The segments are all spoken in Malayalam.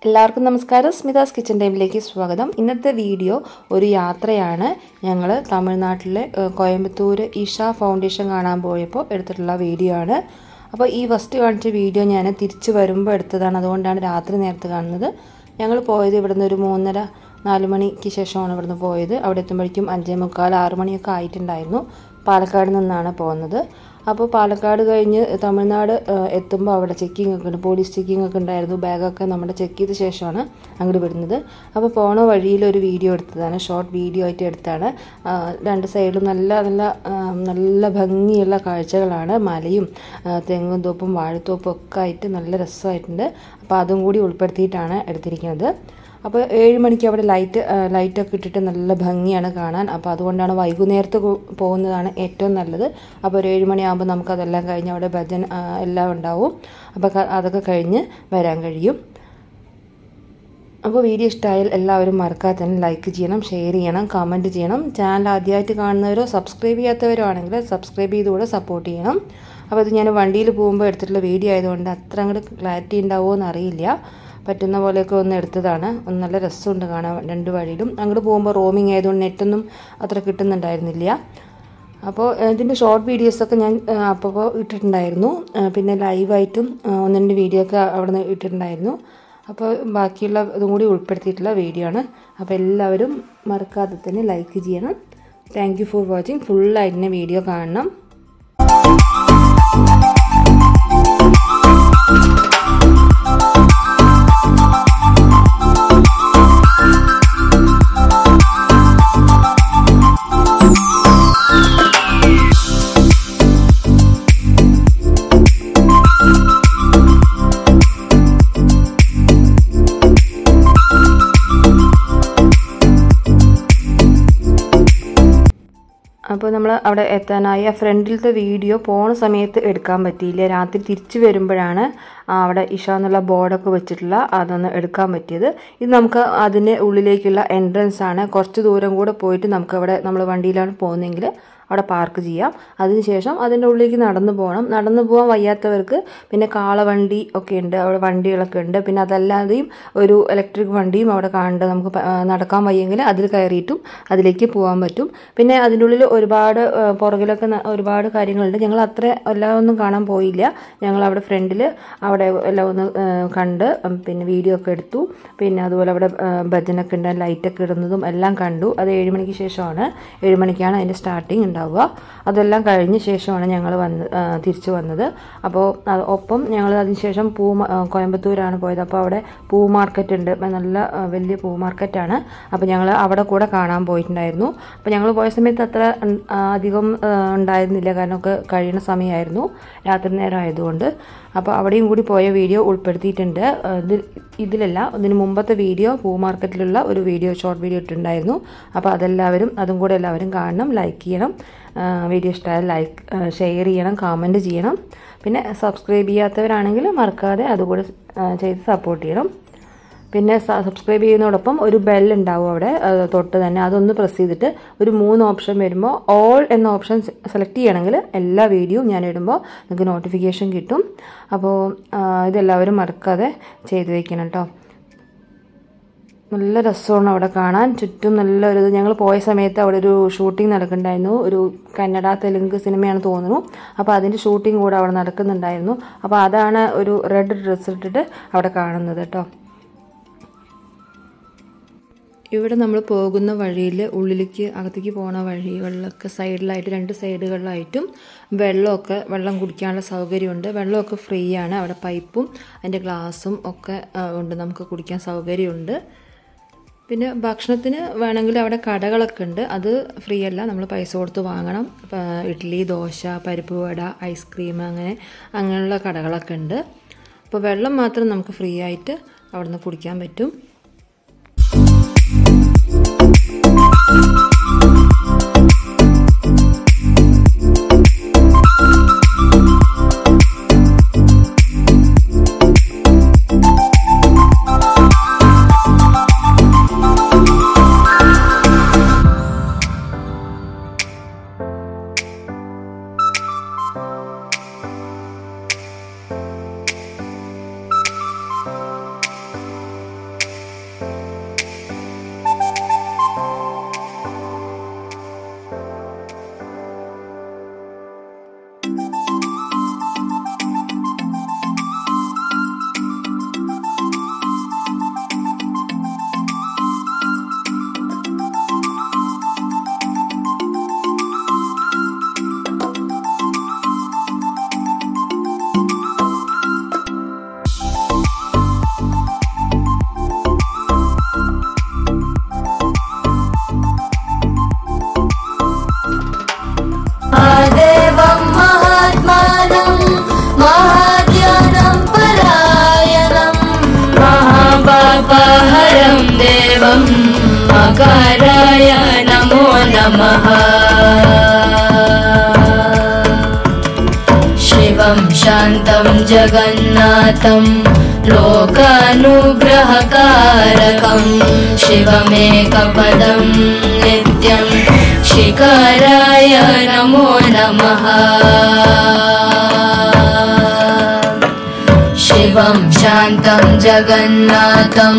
എല്ലാവർക്കും നമസ്കാരം സ്മിതാസ് കിച്ചൺ ടൈമിലേക്ക് സ്വാഗതം ഇന്നത്തെ വീഡിയോ ഒരു യാത്രയാണ് ഞങ്ങൾ തമിഴ്നാട്ടിലെ ഏഹ്, കോയമ്പത്തൂർ ഇഷ ഫൗണ്ടേഷൻ കാണാൻ പോയപ്പോൾ എടുത്തിട്ടുള്ള വീഡിയോ ആണ് അപ്പോൾ ഈ ഫസ്റ്റ് കാണിച്ച വീഡിയോ ഞാൻ തിരിച്ച് വരുമ്പോൾ എടുത്തതാണ് അതുകൊണ്ടാണ് രാത്രി നേരത്ത് കാണുന്നത് ഞങ്ങൾ പോയത് ഇവിടുന്ന് ഒരു മൂന്നര നാല് മണിക്ക് ശേഷമാണ് ഇവിടുന്ന് പോയത് അവിടെ എത്തുമ്പോഴേക്കും അഞ്ചേ മുക്കാൽ ആറ് മണിയൊക്കെ ആയിട്ടുണ്ടായിരുന്നു പാലക്കാട് നിന്നാണ് പോകുന്നത് അപ്പോൾ പാലക്കാട് കഴിഞ്ഞ് തമിഴ്നാട് ഏഹ്, എത്തുമ്പോൾ അവിടെ ചെക്കിംഗ് ഒക്കെ ഉണ്ട് പോലീസ് ചെക്കിംഗ് ഒക്കെ ഉണ്ടായിരുന്നു ബാഗൊക്കെ നമ്മുടെ ചെക്ക് ചെയ്ത ശേഷമാണ് അങ്ങോട്ട് വിടുന്നത് അപ്പോൾ പോണ വഴിയിൽ ഒരു വീഡിയോ എടുത്തതാണ് ഷോർട്ട് വീഡിയോ ആയിട്ട് എടുത്താണ് ആ, രണ്ട് സൈഡിലും നല്ല നല്ല ആ, നല്ല ഭംഗിയുള്ള കാഴ്ചകളാണ് മലയും ആ, തെങ്ങും തോപ്പും വാഴത്തോപ്പും ഒക്കെ ആയിട്ട് നല്ല രസമായിട്ടുണ്ട് അപ്പോൾ അതും കൂടി ഉൾപ്പെടുത്തിയിട്ടാണ് എടുത്തിരിക്കുന്നത് അപ്പോൾ ഏഴ് മണിക്ക് അവിടെ ലൈറ്റ് ആ, ലൈറ്റൊക്കെ ഇട്ടിട്ട് നല്ല ഭംഗിയാണ് കാണാൻ അപ്പോൾ അതുകൊണ്ടാണ് വൈകുന്നേരത്ത് കു- പോകുന്നതാണ് ഏറ്റവും നല്ലത് അപ്പോൾ ഒരു ഏഴ് മണിയാകുമ്പോൾ നമുക്കതെല്ലാം കഴിഞ്ഞ് അവിടെ ഭജൻ ആ, എല്ലാം ഉണ്ടാവും അപ്പോൾ ക- അതൊക്കെ കഴിഞ്ഞ് വരാൻ കഴിയും അപ്പോൾ വീഡിയോ ഇഷ്ടമായാൽ എല്ലാവരും മറക്കാതെ തന്നെ ലൈക്ക് ചെയ്യണം ഷെയർ ചെയ്യണം കമൻറ്റ് ചെയ്യണം ചാനൽ ആദ്യമായിട്ട് കാണുന്നവരോ സബ്സ്ക്രൈബ് ചെയ്യാത്തവരോ ആണെങ്കിൽ സബ്സ്ക്രൈബ് ചെയ്തുകൂടെ സപ്പോർട്ട് ചെയ്യണം അപ്പോൾ ഇത് ഞാൻ വണ്ടിയിൽ പോകുമ്പോൾ എടുത്തിട്ടുള്ള വീഡിയോ ആയതുകൊണ്ട് അത്ര അങ്ങോട്ട് ക്ലാരിറ്റി ഉണ്ടാവുമോ എന്ന് അറിയില്ല പറ്റുന്ന പോലെയൊക്കെ ഒന്ന് എടുത്തതാണ് ഒന്ന് നല്ല രസമുണ്ട് കാണാൻ രണ്ട് വഴിയിലും അങ്ങോട്ട് പോകുമ്പോൾ റോമിങ് ആയതുകൊണ്ട് നെറ്റൊന്നും അത്ര കിട്ടുന്നുണ്ടായിരുന്നില്ല അപ്പോൾ ഇതിൻ്റെ ഷോർട്ട് വീഡിയോസൊക്കെ ഞാൻ അപ്പോൾ ഇട്ടിട്ടുണ്ടായിരുന്നു ആ, പിന്നെ ലൈവായിട്ടും ആ, ഒന്ന് രണ്ട് വീഡിയോ ഒക്കെ അവിടെ നിന്ന് ഇട്ടിട്ടുണ്ടായിരുന്നു അപ്പോൾ ബാക്കിയുള്ള ഇതും കൂടി ഉൾപ്പെടുത്തിയിട്ടുള്ള വീഡിയോ ആണ് അപ്പോൾ എല്ലാവരും മറക്കാതെ തന്നെ ലൈക്ക് ചെയ്യണം താങ്ക് യു ഫോർ വാച്ചിങ് ഫുള്ളായിട്ട് തന്നെ വീഡിയോ കാണണം അപ്പോൾ നമ്മൾ അവിടെ എത്താനായി ആ ഫ്രണ്ടിലത്തെ വീഡിയോ പോണ സമയത്ത് എടുക്കാൻ പറ്റിയില്ല രാത്രി തിരിച്ചു വരുമ്പോഴാണ് ആ അവിടെ ഇഷ എന്നുള്ള ബോർഡൊക്കെ വെച്ചിട്ടുള്ള അതൊന്ന് എടുക്കാൻ പറ്റിയത് ഇത് നമുക്ക് അതിൻ്റെ ഉള്ളിലേക്കുള്ള എൻട്രൻസ് ആണ് കുറച്ച് ദൂരം കൂടെ പോയിട്ട് നമുക്ക് അവിടെ നമ്മൾ വണ്ടിയിലാണ് പോകുന്നതെങ്കിൽ അവിടെ പാർക്ക് ചെയ്യാം അതിനുശേഷം അതിൻ്റെ ഉള്ളിലേക്ക് നടന്നു പോകണം നടന്നു പോകാൻ വയ്യാത്തവർക്ക് പിന്നെ കാളവണ്ടി ഒക്കെ ഉണ്ട് അവിടെ വണ്ടികളൊക്കെ ഉണ്ട് പിന്നെ അതല്ലാതെയും ഒരു ഇലക്ട്രിക് വണ്ടിയും അവിടെ കാണേണ്ടത് നമുക്ക് പ- ആ, നടക്കാൻ വയ്യെങ്കിൽ അതിൽ കയറിയിട്ടും അതിലേക്ക് പോകാൻ പറ്റും പിന്നെ അതിൻ്റെ ഉള്ളിൽ ഒരുപാട് ആ, പുറകിലൊക്കെ ന- ഒരുപാട് കാര്യങ്ങളുണ്ട് ഞങ്ങൾ അത്ര എല്ലാം ഒന്നും കാണാൻ പോയില്ല ഞങ്ങൾ അവിടെ ഫ്രണ്ടിൽ അവിടെ എല്ലാം ഒന്ന് ആ, കണ്ട് ഉം, പിന്നെ വീഡിയോ ഒക്കെ എടുത്തു പിന്നെ അതുപോലെ അവിടെ ആ, ഭജനൊക്കെ ഉണ്ട് ലൈറ്റൊക്കെ ഇടുന്നതും എല്ലാം കണ്ടു അത് ഏഴ് മണിക്ക് ശേഷമാണ് ഏഴ് മണിക്കാണ് അതിൻ്റെ സ്റ്റാർട്ടിങ് ഉണ്ടാവുക അതെല്ലാം കഴിഞ്ഞ ശേഷമാണ് ഞങ്ങൾ വന്ന് ആ, തിരിച്ചു വന്നത് അപ്പോൾ അത് ഒപ്പം ഞങ്ങൾ അതിനുശേഷം പൂ മ- ആ, കോയമ്പത്തൂരാണ് പോയത് അപ്പോൾ അവിടെ പൂ മാർക്കറ്റ് ഉണ്ട് അപ്പോൾ നല്ല ആ, വലിയ പൂ മാർക്കറ്റാണ് അപ്പോൾ ഞങ്ങൾ അവിടെ കൂടെ കാണാൻ പോയിട്ടുണ്ടായിരുന്നു അപ്പോൾ ഞങ്ങൾ പോയ സമയത്ത് അത്ര ഉം, ആ, അധികം ആ, ഉണ്ടായിരുന്നില്ല കാരണം ഒക്കെ കഴിയുന്ന സമയമായിരുന്നു രാത്രി നേരം ആയതുകൊണ്ട് അപ്പോൾ അവിടെയും കൂടി പോയ വീഡിയോ ഉൾപ്പെടുത്തിയിട്ടുണ്ട് ആ, ഇതിൽ ഇതിലല്ല ഇതിന് മുമ്പത്തെ വീഡിയോ പൂ മാർക്കറ്റിലുള്ള ഒരു വീഡിയോ ഷോർട്ട് വീഡിയോ ഇട്ടിട്ടുണ്ടായിരുന്നു അപ്പോൾ അതെല്ലാവരും അതും കൂടെ എല്ലാവരും കാണണം ലൈക്ക് ചെയ്യണം ആ, വീഡിയോ ഇഷ്ടമായാൽ ലൈക്ക് ഷെയർ ചെയ്യണം കമൻറ്റ് ചെയ്യണം പിന്നെ സബ്സ്ക്രൈബ് ചെയ്യാത്തവരാണെങ്കിൽ മറക്കാതെ അതുകൂടെ ആ, ചെയ്ത് സപ്പോർട്ട് ചെയ്യണം പിന്നെ സ- സബ്സ്ക്രൈബ് ചെയ്യുന്നതോടൊപ്പം ഒരു ബെൽ ഉണ്ടാവും അവിടെ അത് തൊട്ട് തന്നെ അതൊന്ന് പ്രസ് ചെയ്തിട്ട് ഒരു മൂന്ന് ഓപ്ഷൻ വരുമ്പോൾ ഓൾ എന്ന ഓപ്ഷൻ സെലക്ട് ചെയ്യണമെങ്കിൽ എല്ലാ വീഡിയോയും ഞാൻ ഇടുമ്പോൾ നിങ്ങൾക്ക് നോട്ടിഫിക്കേഷൻ കിട്ടും അപ്പോൾ ആ, ഇതെല്ലാവരും മറക്കാതെ ചെയ്ത് വയ്ക്കണം കേട്ടോ നല്ല രസമാണ് അവിടെ കാണാൻ ചുറ്റും നല്ലൊരു ഇത് ഞങ്ങൾ പോയ സമയത്ത് അവിടെ ഒരു ഷൂട്ടിംഗ് നടക്കുന്നുണ്ടായിരുന്നു ഒരു കന്നഡ തെലുങ്ക് സിനിമയാണ് തോന്നുന്നു അപ്പോൾ അതിൻ്റെ ഷൂട്ടിംഗ് കൂടെ അവിടെ നടക്കുന്നുണ്ടായിരുന്നു അപ്പോൾ അതാണ് ഒരു റെഡ് ഡ്രസ്സ് ഇട്ടിട്ട് അവിടെ കാണുന്നത് കേട്ടോ ഇവിടെ നമ്മൾ പോകുന്ന വഴിയിൽ ഉള്ളിലേക്ക് അകത്തേക്ക് പോകുന്ന വഴികളിലൊക്കെ സൈഡിലായിട്ട് രണ്ട് സൈഡുകളിലായിട്ടും വെള്ളമൊക്കെ വെള്ളം കുടിക്കാനുള്ള സൗകര്യമുണ്ട് വെള്ളമൊക്കെ ഫ്രീ ആണ് അവിടെ പൈപ്പും അതിൻ്റെ ഗ്ലാസും ഒക്കെ ആ, ഉണ്ട് നമുക്ക് കുടിക്കാൻ സൗകര്യമുണ്ട് പിന്നെ ഭക്ഷണത്തിന് വേണമെങ്കിൽ അവിടെ കടകളൊക്കെ ഉണ്ട് അത് ഫ്രീ അല്ല നമ്മൾ പൈസ കൊടുത്ത് വാങ്ങണം ഇപ്പം ഇഡ്ഡലി ദോശ പരിപ്പ് വട ഐസ്ക്രീം അങ്ങനെ അങ്ങനെയുള്ള കടകളൊക്കെ ഉണ്ട് അപ്പോൾ വെള്ളം മാത്രം നമുക്ക് ഫ്രീ ആയിട്ട് അവിടെ നിന്ന് കുടിക്കാൻ പറ്റും पापहरं देवम् मकाराय नमो नमः शिवं शान्तं जगन्नाथं लोकानुग्रहकारकं शिवमेकपदं नित्यं शिखराय नमो नमः शिवं शान्तं जगन्नाथं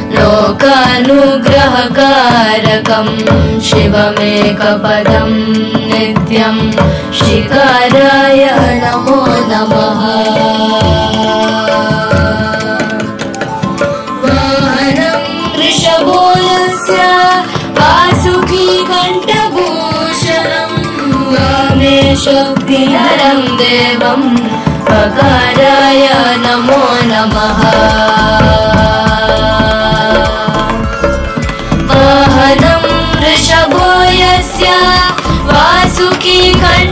लोकानुग्रहकारकं शिवमेकपदं नित्यं शिखराय नमो नमः वाहनं वृषभो यस्य वासुकी कण्ठभूषणं वामे शक्तिहरं देवं पकाराय नमो नमः वाहनं वृषभो यस्य वासुकी कण्ठ